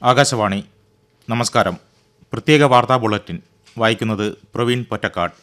ആകാശവാണി നമസ്കാരം പ്രത്യേക വാർത്താ ബുള്ളറ്റിൻ വായിക്കുന്നത് പ്രവീൺ പൊറ്റക്കാട്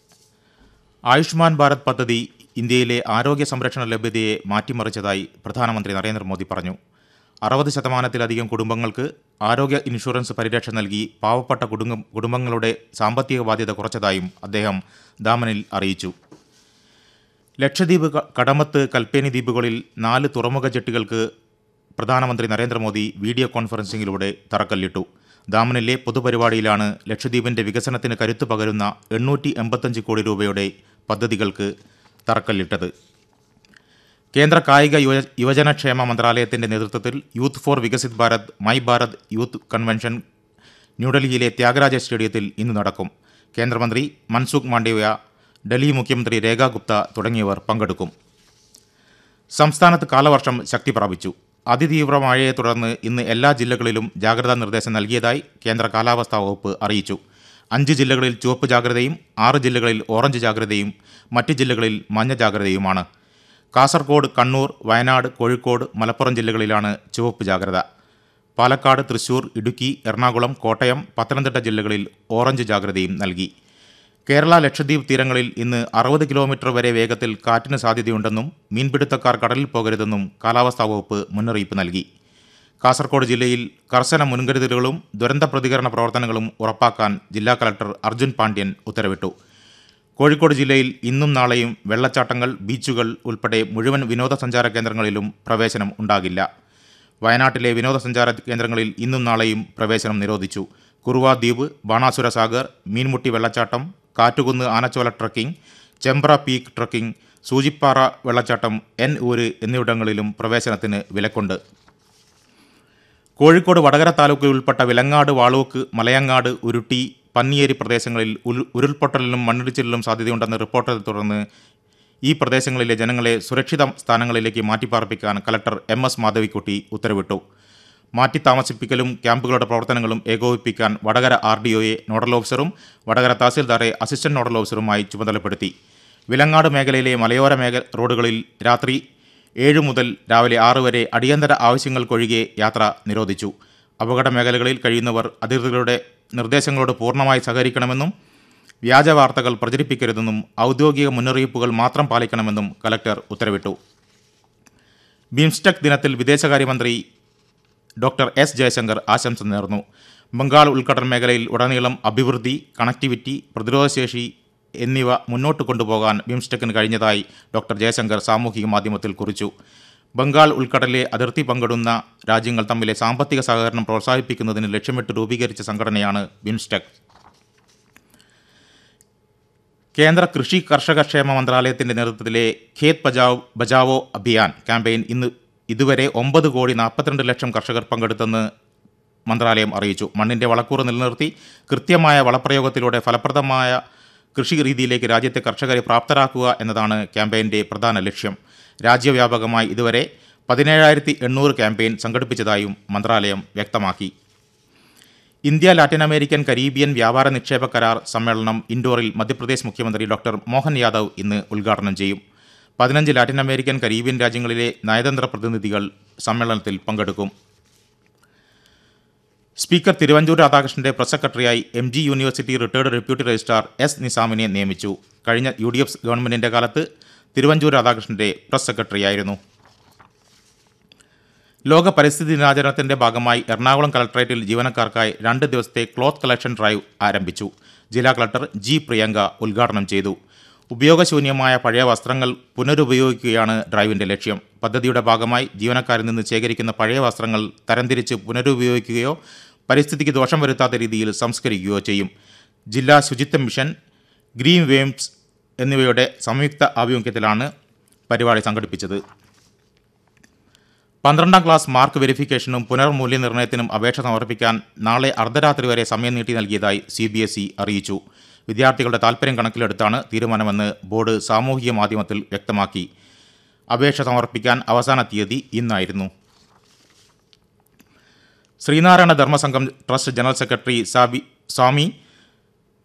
ആയുഷ്മാൻ ഭാരത് പദ്ധതി ഇന്ത്യയിലെ ആരോഗ്യ സംരക്ഷണ ലഭ്യതയെ മാറ്റിമറിച്ചതായി പ്രധാനമന്ത്രി നരേന്ദ്രമോദി പറഞ്ഞു അറുപത് ശതമാനത്തിലധികം കുടുംബങ്ങൾക്ക് ആരോഗ്യ ഇൻഷുറൻസ് പരിരക്ഷ നൽകി പാവപ്പെട്ട കുടുംബ കുടുംബങ്ങളുടെ സാമ്പത്തിക ബാധ്യത കുറച്ചതായും അദ്ദേഹം ദാമനിൽ അറിയിച്ചു ലക്ഷദ്വീപ് ക- കടമത്ത് കൽപ്പേനി ദ്വീപുകളിൽ നാല് തുറമുഖ ജെട്ടികൾക്ക് പ്രധാനമന്ത്രി നരേന്ദ്രമോദി വീഡിയോ കോൺഫറൻസിംഗിലൂടെ തറക്കല്ലിട്ടു ദാമനിലെ പൊതുപരിപാടിയിലാണ് ലക്ഷദ്വീപിന്റെ വികസനത്തിന് കരുത്തു പകരുന്ന എണ്ണൂറ്റി എൺപത്തഞ്ച് കോടി രൂപയുടെ പദ്ധതികൾക്ക് തറക്കല്ലിട്ടത് കേന്ദ്ര കായിക യുവ- യുവജനക്ഷേമ മന്ത്രാലയത്തിന്റെ നേതൃത്വത്തിൽ youth for Viksit Bharat my Bharat youth convention ന്യൂഡൽഹിയിലെ ത്യാഗരാജ സ്റ്റേഡിയത്തിൽ ഇന്ന് നടക്കും കേന്ദ്രമന്ത്രി മൻസുഖ് മാണ്ഡവ്യ ഡൽഹി മുഖ്യമന്ത്രി രേഖ ഗുപ്ത തുടങ്ങിയവർ പങ്കെടുക്കും സംസ്ഥാനത്ത് കാലവർഷം ശക്തി പ്രാപിച്ചു അതിതീവ്ര മഴയെ തുടർന്ന് ഇന്ന് എല്ലാ ജില്ലകളിലും ജാഗ്രതാ നിർദ്ദേശം നൽകിയതായി കേന്ദ്ര കാലാവസ്ഥാ വകുപ്പ് അറിയിച്ചു അഞ്ച് ജില്ലകളിൽ ചുവപ്പ് ജാഗ്രതയും ആറ് ജില്ലകളിൽ ഓറഞ്ച് ജാഗ്രതയും മറ്റ് ജില്ലകളിൽ മഞ്ഞ ജാഗ്രതയുമാണ് കാസർഗോഡ് കണ്ണൂർ വയനാട് കോഴിക്കോട് മലപ്പുറം ജില്ലകളിലാണ് ചുവപ്പ് ജാഗ്രത പാലക്കാട് തൃശൂർ ഇടുക്കി എറണാകുളം കോട്ടയം പത്തനംതിട്ട ജില്ലകളിൽ ഓറഞ്ച് ജാഗ്രതയും നൽകി കേരള ലക്ഷദ്വീപ് തീരങ്ങളിൽ ഇന്ന് അറുപത് കിലോമീറ്റർ വരെ വേഗത്തിൽ കാറ്റിന് സാധ്യതയുണ്ടെന്നും മീൻപിടുത്തക്കാർ കടലിൽ പോകരുതെന്നും കാലാവസ്ഥാ വകുപ്പ് മുന്നറിയിപ്പ് നൽകി കാസർഗോഡ് ജില്ലയിൽ കർശന മുൻകരുതലുകളും ദുരന്ത പ്രതികരണ പ്രവർത്തനങ്ങളും ഉറപ്പാക്കാൻ ജില്ലാ കളക്ടർ അർജുൻ പാണ്ഡ്യൻ ഉത്തരവിട്ടു കോഴിക്കോട് ജില്ലയിൽ ഇന്നും നാളെയും വെള്ളച്ചാട്ടങ്ങൾ ബീച്ചുകൾ ഉൾപ്പെടെ മുഴുവൻ വിനോദസഞ്ചാര കേന്ദ്രങ്ങളിലും പ്രവേശനം ഉണ്ടാകില്ല വയനാട്ടിലെ വിനോദസഞ്ചാര കേന്ദ്രങ്ങളിൽ ഇന്നും നാളെയും പ്രവേശനം നിരോധിച്ചു കുറുവ ദ്വീപ് ബാണാസുര സാഗർ മീൻമുട്ടി വെള്ളച്ചാട്ടം Kattukunnu Anachola trekking Chembra peak trekking Soochippara വെള്ളച്ചാട്ടം എൻ ഊര് എന്നിവിടങ്ങളിലും പ്രവേശനത്തിന് വിലക്കുണ്ട് കോഴിക്കോട് വടകര താലൂക്കിൽ ഉൾപ്പെട്ട വിലങ്ങാട് വാളൂക്ക് മലയങ്ങാട് ഉരുട്ടി പന്നിയേരി പ്രദേശങ്ങളിൽ ഉരു- ഉരുൾപൊട്ടലിനും മണ്ണിടിച്ചിലിനും സാധ്യതയുണ്ടെന്ന് റിപ്പോർട്ടത്തെ തുടർന്ന് ഈ പ്രദേശങ്ങളിലെ ജനങ്ങളെ സുരക്ഷിത സ്ഥാനങ്ങളിലേക്ക് മാറ്റിപ്പാർപ്പിക്കാൻ കലക്ടർ എം എസ് മാധവിക്കുട്ടി ഉത്തരവിട്ടു മാറ്റി താമസിപ്പിക്കലും ക്യാമ്പുകളുടെ പ്രവർത്തനങ്ങളും ഏകോപിപ്പിക്കാൻ വടകര ആർ ഡി ഒയെ നോഡൽ ഓഫീസറും വടകര തഹസിൽദാറെ അസിസ്റ്റന്റ് നോഡൽ ഓഫീസറുമായി ചുമതലപ്പെടുത്തി വിലങ്ങാട് മേഖലയിലെ മലയോര മേഖ റോഡുകളിൽ രാത്രി ഏഴ് മുതൽ രാവിലെ ആറ് വരെ അടിയന്തര ആവശ്യങ്ങൾക്കൊഴികെ യാത്ര നിരോധിച്ചു അപകട മേഖലകളിൽ കഴിയുന്നവർ അധികൃതരുടെ നിർദ്ദേശങ്ങളോട് പൂർണ്ണമായി സഹകരിക്കണമെന്നും വ്യാജ വാർത്തകൾ പ്രചരിപ്പിക്കരുതെന്നും ഔദ്യോഗിക മുന്നറിയിപ്പുകൾ മാത്രം പാലിക്കണമെന്നും കലക്ടർ ഉത്തരവിട്ടു ബിംസ്റ്റെക് ദിനത്തിൽ വിദേശകാര്യമന്ത്രി ഡോക്ടർ എസ് ജയശങ്കർ ആശംസ നേർന്നു ബംഗാൾ ഉൾക്കടൽ മേഖലയിൽ ഉടനീളം അഭിവൃദ്ധി കണക്ടിവിറ്റി പ്രതിരോധശേഷി എന്നിവ മുന്നോട്ട് കൊണ്ടുപോകാൻ ബിംസ്റ്റെക്കിന് കഴിഞ്ഞതായി ഡോക്ടർ ജയശങ്കർ സാമൂഹിക മാധ്യമത്തിൽ കുറിച്ചു ബംഗാൾ ഉൾക്കടലിലെ അതിർത്തി പങ്കിടുന്ന രാജ്യങ്ങൾ തമ്മിലെ സാമ്പത്തിക സഹകരണം പ്രോത്സാഹിപ്പിക്കുന്നതിന് ലക്ഷ്യമിട്ട് രൂപീകരിച്ച സംഘടനയാണ് ബിംസ്റ്റെക് കേന്ദ്ര കൃഷി കർഷക ക്ഷേമ മന്ത്രാലയത്തിന്റെ നേതൃത്വത്തിലെ ഖേത് ബജാവ് ബജാവോ അഭിയാൻ ക്യാമ്പയിൻ ഇന്ന് ഇതുവരെ ഒമ്പത് കോടി നാൽപ്പത്തിരണ്ട് ലക്ഷം കർഷകർ പങ്കെടുത്തെന്ന് മന്ത്രാലയം അറിയിച്ചു മണ്ണിന്റെ വളക്കൂറ് നിലനിർത്തി കൃത്യമായ വളപ്രയോഗത്തിലൂടെ ഫലപ്രദമായ കൃഷി രീതിയിലേക്ക് രാജ്യത്തെ കർഷകരെ പ്രാപ്തരാക്കുക എന്നതാണ് ക്യാമ്പയിൻ്റെ പ്രധാന ലക്ഷ്യം രാജ്യവ്യാപകമായി ഇതുവരെ പതിനേഴായിരത്തി എണ്ണൂറ് ക്യാമ്പയിൻ സംഘടിപ്പിച്ചതായും മന്ത്രാലയം വ്യക്തമാക്കി ഇന്ത്യ ലാറ്റിൻ അമേരിക്കൻ കരീബിയൻ വ്യാപാര നിക്ഷേപ കരാർ സമ്മേളനം ഇൻഡോറിൽ മധ്യപ്രദേശ് മുഖ്യമന്ത്രി ഡോക്ടർ മോഹൻ യാദവ് ഇന്ന് ഉദ്ഘാടനം ചെയ്യും പതിനഞ്ച് ലാറ്റിൻ അമേരിക്കൻ കരീബിയൻ രാജ്യങ്ങളിലെ നയതന്ത്ര പ്രതിനിധികൾ സമ്മേളനത്തിൽ പങ്കെടുക്കും സ്പീക്കർ തിരുവഞ്ചൂർ രാധാകൃഷ്ണന്റെ പ്രസ് സെക്രട്ടറിയായി M G university retired deputy registrar S നിസാമിനെ നിയമിച്ചു കഴിഞ്ഞ യു ഡി എഫ് ഗവൺമെന്റിന്റെ കാലത്ത് തിരുവഞ്ചൂർ രാധാകൃഷ്ണന്റെ പ്രസ് സെക്രട്ടറിയായിരുന്നു ലോക പരിസ്ഥിതി ദിനാചരണത്തിന്റെ ഭാഗമായി എറണാകുളം കളക്ടറേറ്റിൽ ജീവനക്കാർക്കായി രണ്ട് ദിവസത്തെ ക്ലോത്ത് കളക്ഷൻ ഡ്രൈവ് ആരംഭിച്ചു ജില്ലാ കളക്ടർ ജി പ്രിയങ്ക ഉദ്ഘാടനം ചെയ്തു ഉപയോഗശൂന്യമായ പഴയ വസ്ത്രങ്ങൾ പുനരുപയോഗിക്കുകയാണ് ഡ്രൈവിന്റെ ലക്ഷ്യം പദ്ധതിയുടെ ഭാഗമായി ജീവനക്കാരിൽ നിന്ന് ശേഖരിക്കുന്ന പഴയ വസ്ത്രങ്ങൾ തരംതിരിച്ച് പുനരുപയോഗിക്കുകയോ പരിസ്ഥിതിക്ക് ദോഷം വരുത്താത്ത രീതിയിൽ സംസ്കരിക്കുകയോ ചെയ്യും ജില്ലാ ശുചിത്വ മിഷൻ ഗ്രീൻ വേംസ് എന്നിവയുടെ സംയുക്ത ആഭിമുഖ്യത്തിലാണ് പരിപാടി സംഘടിപ്പിച്ചത് പന്ത്രണ്ടാം ക്ലാസ് മാർക്ക് വെരിഫിക്കേഷനും പുനർമൂല്യനിർണ്ണയത്തിനും അപേക്ഷ സമർപ്പിക്കാൻ നാളെ അർദ്ധരാത്രി വരെ സമയം നീട്ടി നൽകിയതായി സി ബി എസ് ഇ അറിയിച്ചു വിദ്യാർത്ഥികളുടെ താൽപ്പര്യം കണക്കിലെടുത്താണ് തീരുമാനമെന്ന് ബോർഡ് സാമൂഹിക മാധ്യമത്തിൽ വ്യക്തമാക്കി അപേക്ഷ സമർപ്പിക്കാൻ അവസാന തീയതി ഇന്നായിരുന്നു Sreenarayana Dharmasangham trust general secretary Sabi സ്വാമി